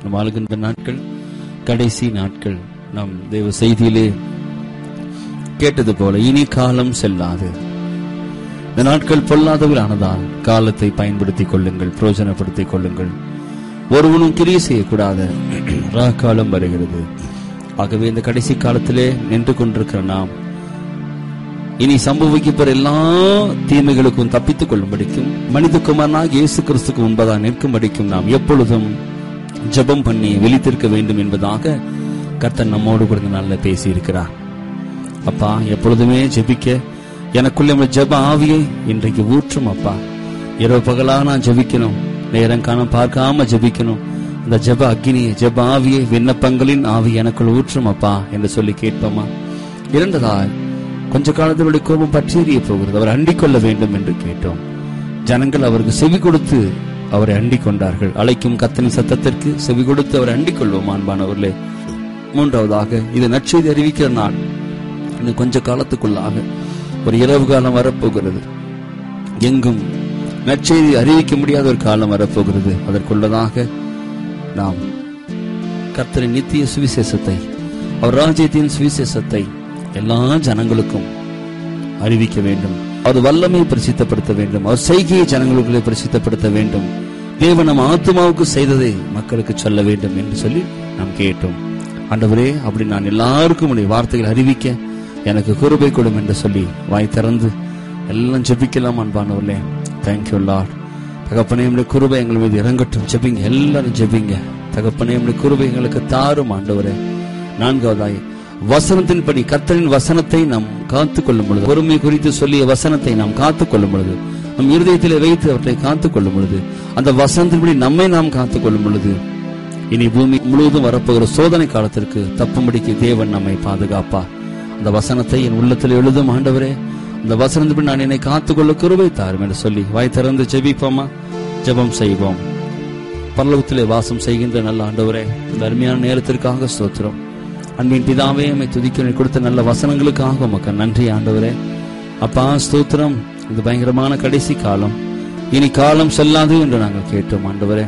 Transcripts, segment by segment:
நாம் வாழ்கின்ற நாட்கள் கடைசி நாட்கள் நம் தேவ செய்தியிலே கேட்டது போல இனி காலம் செல்லாது இந்த நாட்கள் பொல்லாதவர் ஆனதால் காலத்தை பயன்படுத்திக் கொள்ளுங்கள் பிரயோஜனப்படுத்திக் கொள்ளுங்கள் ஒருவனும் கிரியை செய்யக்கூடாத ராக்காலம் வருகிறது ஆகவே இந்த கடைசி காலத்திலே நின்று கொண்டிருக்கிற நாம் இனி சம்பவிக்கப்போற எல்லா தீமைகளுக்கும் தப்பித்துக் கொள்ளும்படிக்கும் மனிதகுமாரனாக இயேசு கிறிஸ்துக்கு முன்பதாக நிற்கும்படிக்கும் நாம் எப்பொழுதும் ஜெபம் பண்ணி விழித்திருக்க வேண்டும் என்பதாக கர்த்தர் நம்மோடு கூட இந்த நாளில் பேசி இருக்கிறார் அப்பா எப்பொழுதுமே ஜெபிக்க எனக்குள்ள உள்ள ஜெப ஆவியை இன்றைக்கு ஊற்றும் அப்பா இரவு பகலா நான் ஜெபிக்கணும் நேரம் காணம் பார்க்காம ஜெபிக்கணும் அந்த ஜெப அக்னியை ஜெப ஆவியை விண்ணப்பங்களின் ஆவி எனக்குள் ஊற்றும் அப்பா என்று சொல்லி கேட்போமா இரண்டதாய் கொஞ்ச காலத்தினுடைய கோபம் பற்றி எறிய போகிறது அவர் அண்டிக் கொள்ள வேண்டும் என்று கேட்டோம் ஜனங்கள் அவருக்கு செவி கொடுத்து அவரை அண்டிக் கொண்டார்கள் அழைக்கும் கத்தனின் சத்தத்திற்கு செவி கொடுத்து அவரை அண்டிக் கொள்வோம் அன்பானவர்களே மூன்றாவதாக இது நற்செய்தி அறிவிக்கிற நாள் இன்னும் கொஞ்ச காலத்துக்குள்ளாக ஒரு இரவு காலம் வரப்போகிறது எங்கும் நற்செய்தி அறிவிக்க முடியாத ஒரு காலம் வரப்போகிறது அதற்குள்ளதாக நாம் கர்த்தரின் நித்திய சுவிசேஷத்தை அவர் ராஜ்யத்தின் சுவிசேஷத்தை எல்லா ஜனங்களுக்கும் அறிவிக்க வேண்டும் அவர் வல்லமையை பிரசித்தப்படுத்த வேண்டும் அவர் செய்கையை ஜனங்களுக்குள்ளே பிரசித்தப்படுத்த வேண்டும் தேவன் நம் ஆத்மாவுக்கு செய்ததை மக்களுக்கு சொல்ல வேண்டும் என்று சொல்லி நாம் கேட்டோம் ஆண்டவரே அப்படி நான் எல்லாருக்கும் உடைய வார்த்தைகள் அறிவிக்க எனக்கு குருபை கொடும் என்று சொல்லி வாய் திறந்து எல்லாம் ஜெபிக்கலாம் அன்பானவர்களே தேங்க்யூ லார்ட் தகப்பனே நம்முடைய குருபை எங்கள் மீது இறங்கட்டும் ஜெபிங்க எல்லாரும் ஜெபிங்க தகப்பனே நம்முடைய குருபை எங்களுக்கு தாரும் ஆண்டவரே நான்காவதாய் வசனத்தின்படி கர்த்தரின் வசனத்தை நாம் காத்துக் கொள்ளும் பொழுது பொறுமை குறித்து சொல்லிய வசனத்தை நாம் காத்துக் கொள்ளும் பொழுது நம் இருதயத்திலே வைத்து அவற்றை காத்துக் கொள்ளும் பொழுது அந்த வசனத்தின்படி நம்மை நாம் காத்துக் கொள்ளும் பொழுது இனி பூமி முழுவதும் வரப்போகிற சோதனை காலத்திற்கு தப்பும்படிக்கு தேவன் நம்மை பாதுகாப்பா அந்த வசனத்தை என் உள்ளத்தில் எழுதும் ஆண்டவரே அந்த வசனத்தின்படி நான் என்னை காத்துக்கொள்ள குருவை தாரும் என்று சொல்லி வாய் திறந்து ஜெபிப்போமா ஜெபம் செய்வோம் பரலோகத்திலே வாசம் செய்கின்ற நல்ல ஆண்டவரே இந்த அருமையான நேரத்திற்காக ஸ்தோத்திரம் அன்பின் பிதாவே உம்மை துதிக்க நீர் கொடுத்த நல்ல வசனங்களுக்காக உமக்கு நன்றி ஆண்டவரே அப்பா ஸ்தோத்திரம் இது பயங்கரமான கடைசி காலம் இனி காலம் செல்லாது என்று நாங்கள் கேட்டோம் ஆண்டவரே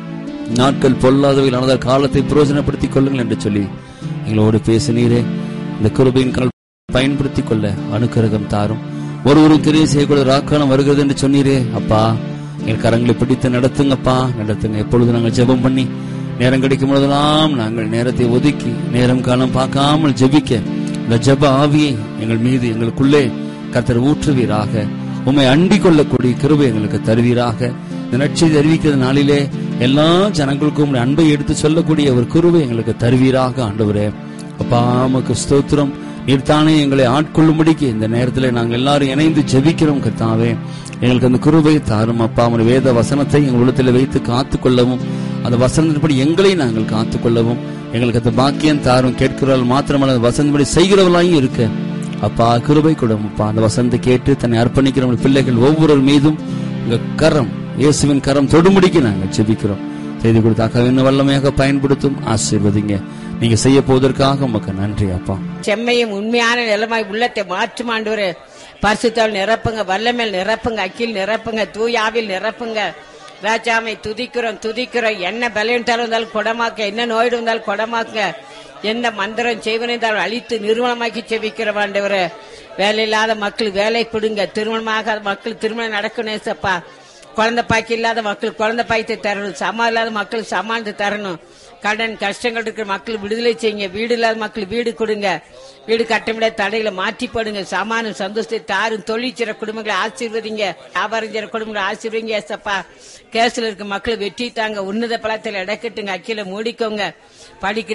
நாட்கள் பொல்லாதவையில் ஆனதால் காலத்தை பிரயோஜனப்படுத்திக் கொள்ளுங்கள் என்று சொல்லி எங்களோடு பேசினீரே இந்த கிருபையின் கால் பயன்படுத்திக் கொள்ள அனுக்கிரகம் தாரும் ஒரு ஒரு கிரியை செய்யக்கூட ராக்காலம் வருகிறது என்று சொன்னீரே அப்பா எங்கள் கரங்களை பிடித்து நடத்துங்கப்பா நடத்துங்க எப்பொழுது நாங்கள் ஜெபம் பண்ணி நேரம் கிடைக்கும் பொழுதெல்லாம் நாங்கள் நேரத்தை ஒதுக்கி நேரம் காலம் பார்க்காமல் ஜெபிக்க இந்த ஜெப ஆவியை எங்கள் மீது எங்களுக்குள்ளே கர்த்தர் ஊற்றுவீராக உம்மை அண்டிக் கொள்ளக்கூடிய கிருபை எங்களுக்கு தருவீராக இந்த நற்செய்தி அறிவிக்கிற நாளிலே எல்லா ஜனங்களுக்கும் உம்முடைய அன்பை எடுத்து சொல்லக்கூடிய ஒரு கிருபை எங்களுக்கு தருவீராக ஆண்டவரே அப்பா உமக்கு ஸ்தோத்திரம் நீர்த்தானே எங்களை ஆட்கொள்ளும்படிக்கு இந்த நேரத்தில் நாங்கள் எல்லாரும் இணைந்து ஜெபிக்கிறோம் கர்த்தாவே எங்களுக்கு அந்த கிருபை தாரும் அப்பா உம்முடைய வேத வசனத்தை எங்கள் உள்ளத்தில் வைத்து காத்துக்கொள்ளவும் அந்த வசனத்தின்படி எங்களை நாங்கள் காத்துக்கொள்ளவும் எங்களுக்கு அந்த பாக்கியம் தாரும் கேட்கிறவர்கள் மாத்திரமல்ல அந்த வசனப்படி செய்கிறவர்களாயும் இருக்க அப்பா கிருபை கொடும் அப்பா அந்த வசனத்தை கேட்டு தன்னை அர்ப்பணிக்கிற உங்கள் பிள்ளைகள் ஒவ்வொரு மீதும் உங்க கரம் இயேசுவின் கரம் தொடுமுடிக்கு நாங்கள் ஜெபிக்கிறோம் செய்தி கொடுத்தாக்க இன்னும் வல்லமையாக பயன்படுத்தும் ஆசீர்வதிங்க நீங்க செய்ய போவதற்காக உமக்கு நன்றி அப்பா செம்மையும் உண்மையான நிலமாய் உள்ளத்தை மாற்றும் ஆண்டவரே பரிசுத்தால் நிரப்புங்க வல்லமேல் நிரப்புங்க அக்கில் நிரப்புங்க தூயாவில் நிரப்புங்க ராஜாமை துதிக்கிறோம் துதிக்கிறோம் என்ன பலவீனத்தாலும் இருந்தாலும் குடமாக்க என்ன நோய் இருந்தாலும் குடமாக்க எந்த மந்திரம் செய்வன இருந்தாலும் அழித்து நிறுவனமாக்கி செவிக்கிற ஆண்டவரே வேலை இல்லாத மக்கள் வேலை கொடுங்க திருமணமாகாத மக்கள் திருமணம் நடக்கணும் சப்பா குழந்தை பாக்கி இல்லாத மக்கள் குழந்தை பாய்த்து தரணும் சமா இல்லாத மக்கள் சமாளித்து தரணும் கடன் கஷ்டங்கள் இருக்கிற மக்கள் விடுதலை செய்யுங்க வீடு இல்லாத மக்கள் வீடு கொடுங்க வீடு கட்ட முடியாத தடைகளை மாற்றி போடுங்க சமானம் சந்தோஷத்தை தாரும் தொழில் செய்ற குடும்பங்களை ஆசீர்வதிங்க வியாபாரம் செய்ற குடும்பங்களை ஆசீர்வதிங்க ஏசப்பா கேஸ்ல இருக்க மக்கள் வெற்றி தாங்க உன்னத பலத்தில் இடக்கட்டுங்க அக்கில மூடிக்கோங்க படிக்கிற